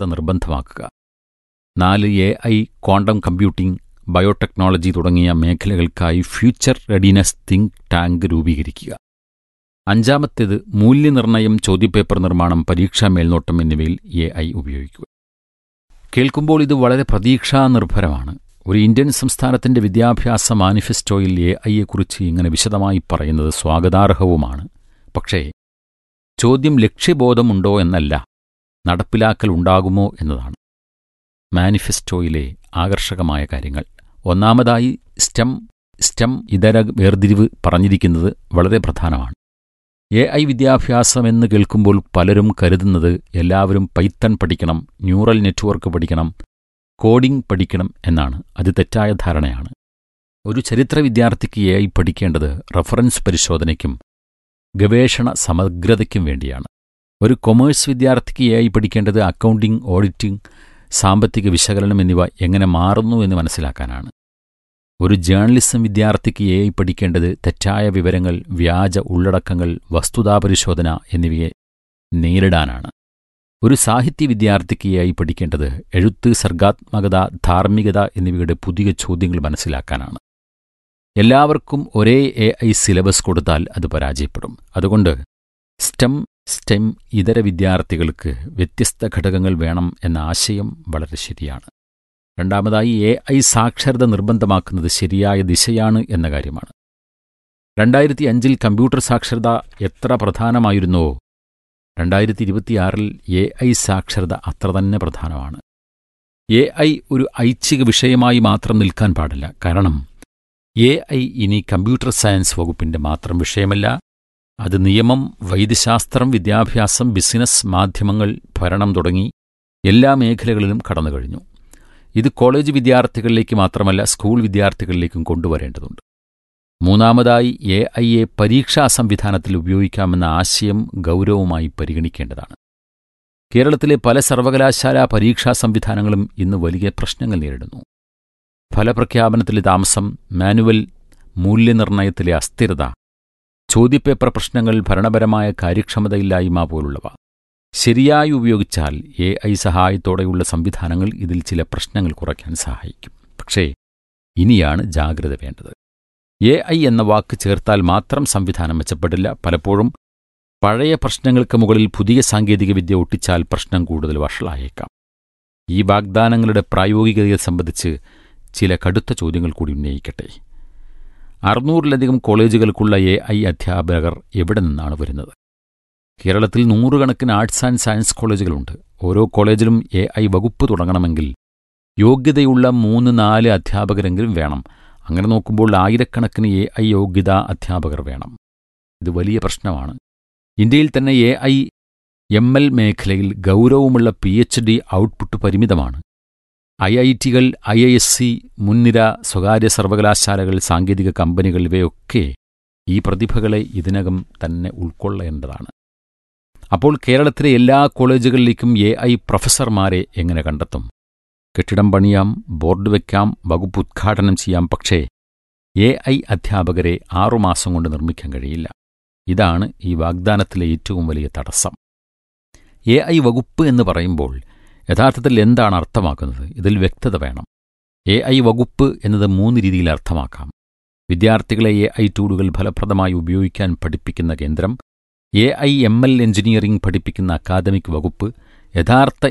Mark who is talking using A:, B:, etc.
A: നിർബന്ധമാക്കുക നാല് A I quantum computing biotechnology തുടങ്ങിയ മേഖലകൾക്കായി ഫ്യൂച്ചർ റെഡിനെസ് തിങ്ക് ടാങ്ക് രൂപീകരിക്കുക അഞ്ചാമത്തേത് മൂല്യനിർണ്ണയം ചോദ്യപേപ്പർ നിർമ്മാണം പരീക്ഷാ മേൽനോട്ടം എന്നിവയിൽ എ ഐ ഉപയോഗിക്കുക കേൾക്കുമ്പോൾ ഇത് വളരെ പ്രതീക്ഷാനിർഭരമാണ് ഒരു ഇന്ത്യൻ സംസ്ഥാനത്തിന്റെ വിദ്യാഭ്യാസ മാനിഫെസ്റ്റോയിൽ എ ഐയെക്കുറിച്ച് ഇങ്ങനെ വിശദമായി പറയുന്നത് സ്വാഗതാർഹവുമാണ് പക്ഷേ ചോദ്യം ലക്ഷ്യബോധമുണ്ടോ എന്നല്ല നടപ്പിലാക്കൽ ഉണ്ടാകുമോ എന്നതാണ് മാനിഫെസ്റ്റോയിലെ ആകർഷകമായ കാര്യങ്ങൾ ഒന്നാമതായി സ്റ്റെം സ്റ്റെം ഇതര വേർതിരിവ് പറഞ്ഞിരിക്കുന്നത് വളരെ പ്രധാനമാണ് എ ഐ വിദ്യാഭ്യാസമെന്ന് കേൾക്കുമ്പോൾ പലരും കരുതുന്നത് എല്ലാവരും പൈത്തൺ പഠിക്കണം ന്യൂറൽ നെറ്റ്വർക്ക് പഠിക്കണം കോഡിംഗ് പഠിക്കണം എന്നാണ് അത് തെറ്റായ ധാരണയാണ് ഒരു ചരിത്ര വിദ്യാർത്ഥിക്ക് എ ഐ പഠിക്കേണ്ടത് റഫറൻസ് പരിശോധനയ്ക്കും ഗവേഷണ സമഗ്രതയ്ക്കും വേണ്ടിയാണ് ഒരു കൊമേഴ്സ് വിദ്യാർത്ഥിക്ക് എ ഐ പഠിക്കേണ്ടത് അക്കൗണ്ടിംഗ് ഓഡിറ്റിംഗ് സാമ്പത്തിക വിശകലനം എന്നിവ എങ്ങനെ മാറുന്നു എന്ന് മനസ്സിലാക്കാനാണ് ഒരു ജേർണലിസം വിദ്യാർത്ഥിക്ക് എ ഐ പഠിക്കേണ്ടത് തെറ്റായ വിവരങ്ങൾ വ്യാജ ഉള്ളടക്കങ്ങൾ വസ്തുതാപരിശോധന എന്നിവയെ നേരിടാനാണ് ഒരു സാഹിത്യ വിദ്യാർത്ഥിക്ക് എ ഐ പഠിക്കേണ്ടത് എഴുത്ത് സർഗാത്മകത ധാർമ്മികത എന്നിവയുടെ പുതിയ ചോദ്യങ്ങൾ മനസ്സിലാക്കാനാണ് എല്ലാവർക്കും ഒരേ എ ഐ സിലബസ് കൊടുത്താൽ അത് പരാജയപ്പെടും അതുകൊണ്ട് സ്റ്റെം സ്റ്റെം ഇതര വിദ്യാർത്ഥികൾക്ക് വ്യത്യസ്ത ഘടകങ്ങൾ വേണം എന്ന ആശയം വളരെ ശരിയാണ് രണ്ടാമതായി എ ഐ സാക്ഷരത നിർബന്ധമാക്കുന്നത് ശരിയായ ദിശയാണ് എന്ന കാര്യമാണ് രണ്ടായിരത്തി അഞ്ചിൽ കമ്പ്യൂട്ടർ സാക്ഷരത എത്ര പ്രധാനമായിരുന്നുവോ രണ്ടായിരത്തി ഇരുപത്തിയാറിൽ എ ഐ സാക്ഷരത അത്ര തന്നെ പ്രധാനമാണ് എ ഐ ഒരു ഐച്ഛിക വിഷയമായി മാത്രം നിൽക്കാൻ പാടില്ല കാരണം എ ഐ ഇനി കമ്പ്യൂട്ടർ സയൻസ് വകുപ്പിന്റെ മാത്രം വിഷയമല്ല അത് നിയമം വൈദ്യശാസ്ത്രം വിദ്യാഭ്യാസം ബിസിനസ് മാധ്യമങ്ങൾ ഭരണം തുടങ്ങി എല്ലാ മേഖലകളിലും കടന്നുകഴിഞ്ഞു ഇത് കോളേജ് വിദ്യാർത്ഥികളിലേക്ക് മാത്രമല്ല സ്കൂൾ വിദ്യാർത്ഥികളിലേക്കും കൊണ്ടുവരേണ്ടതുണ്ട് മൂന്നാമതായി എ ഐയെ പരീക്ഷാ സംവിധാനത്തിൽ ഉപയോഗിക്കാമെന്ന ആശയം ഗൗരവമായി പരിഗണിക്കേണ്ടതാണ് കേരളത്തിലെ പല സർവകലാശാലാ പരീക്ഷാ സംവിധാനങ്ങളും ഇന്ന് വലിയ പ്രശ്നങ്ങൾ നേരിടുന്നു ഫലപ്രഖ്യാപനത്തിലെ താമസം മാനുവൽ മൂല്യനിർണ്ണയത്തിലെ അസ്ഥിരത ചോദ്യപേപ്പർ പ്രശ്നങ്ങൾ ഭരണപരമായ കാര്യക്ഷമതയില്ലായ്മ പോലുള്ളവ ശരിയായി ഉപയോഗിച്ചാൽ എ ഐ സഹായത്തോടെയുള്ള സംവിധാനങ്ങൾ ഇതിൽ ചില പ്രശ്നങ്ങൾ കുറയ്ക്കാൻ സഹായിക്കും പക്ഷേ ഇനിയാണ് ജാഗ്രത വേണ്ടത് എ ഐ എന്ന വാക്ക് ചേർത്താൽ മാത്രം സംവിധാനം മെച്ചപ്പെടില്ല പലപ്പോഴും പഴയ പ്രശ്നങ്ങൾക്ക് മുകളിൽ പുതിയ സാങ്കേതികവിദ്യ ഒട്ടിച്ചാൽ പ്രശ്നം കൂടുതൽ വഷളായേക്കാം ഈ വാഗ്ദാനങ്ങളുടെ പ്രായോഗികതയെ സംബന്ധിച്ച് ചില കടുത്ത ചോദ്യങ്ങൾ കൂടി ഉന്നയിക്കട്ടെ അറുന്നൂറിലധികം കോളേജുകൾക്കുള്ള എ ഐ അധ്യാപകർ എവിടെ നിന്നാണ് വരുന്നത് കേരളത്തിൽ നൂറുകണക്കിന് ആർട്സ് ആൻഡ് സയൻസ് കോളേജുകളുണ്ട് ഓരോ കോളേജിലും എ ഐ വകുപ്പ് തുടങ്ങണമെങ്കിൽ യോഗ്യതയുള്ള മൂന്ന് നാല് അധ്യാപകരെങ്കിലും വേണം അങ്ങനെ നോക്കുമ്പോൾ ആയിരക്കണക്കിന് എ ഐ യോഗ്യതാ അധ്യാപകർ വേണം ഇത് വലിയ പ്രശ്നമാണ് ഇന്ത്യയിൽ തന്നെ എ ഐ എം എൽ മേഖലയിൽ ഗൗരവമുള്ള പി എച്ച് ഡി ഔട്ട്പുട്ട് പരിമിതമാണ് ഐ ഐ ടികൾ ഐ ഐ എസ് സി മുൻനിര സ്വകാര്യ സർവകലാശാലകൾ സാങ്കേതിക കമ്പനികൾ ഇവയൊക്കെ ഈ പ്രതിഭകളെ ഇതിനകം തന്നെ ഉൾക്കൊള്ളേണ്ടതാണ് അപ്പോൾ കേരളത്തിലെ എല്ലാ കോളേജുകളിലേക്കും എ ഐ പ്രൊഫസർമാരെ എങ്ങനെ കണ്ടെത്തും കെട്ടിടം പണിയാം ബോർഡ് വയ്ക്കാം വകുപ്പ് ഉദ്ഘാടനം ചെയ്യാം പക്ഷേ എ ഐ അധ്യാപകരെ ആറുമാസം കൊണ്ട് നിർമ്മിക്കാൻ കഴിയില്ല ഇതാണ് ഈ വാഗ്ദാനത്തിലെ ഏറ്റവും വലിയ തടസ്സം എ ഐ വകുപ്പ് എന്ന് പറയുമ്പോൾ യഥാർത്ഥത്തിൽ എന്താണ് അർത്ഥമാക്കുന്നത് ഇതിൽ വ്യക്തത വേണം എ ഐ വകുപ്പ് എന്നത് മൂന്ന് രീതിയിൽ അർത്ഥമാക്കാം വിദ്യാർത്ഥികളെ എ ഐ ടൂളുകൾ ഫലപ്രദമായി ഉപയോഗിക്കാൻ പഠിപ്പിക്കുന്ന കേന്ദ്രം A I M L engineering പഠിപ്പിക്കുന്ന അക്കാദമിക് വകുപ്പ് യഥാർത്ഥ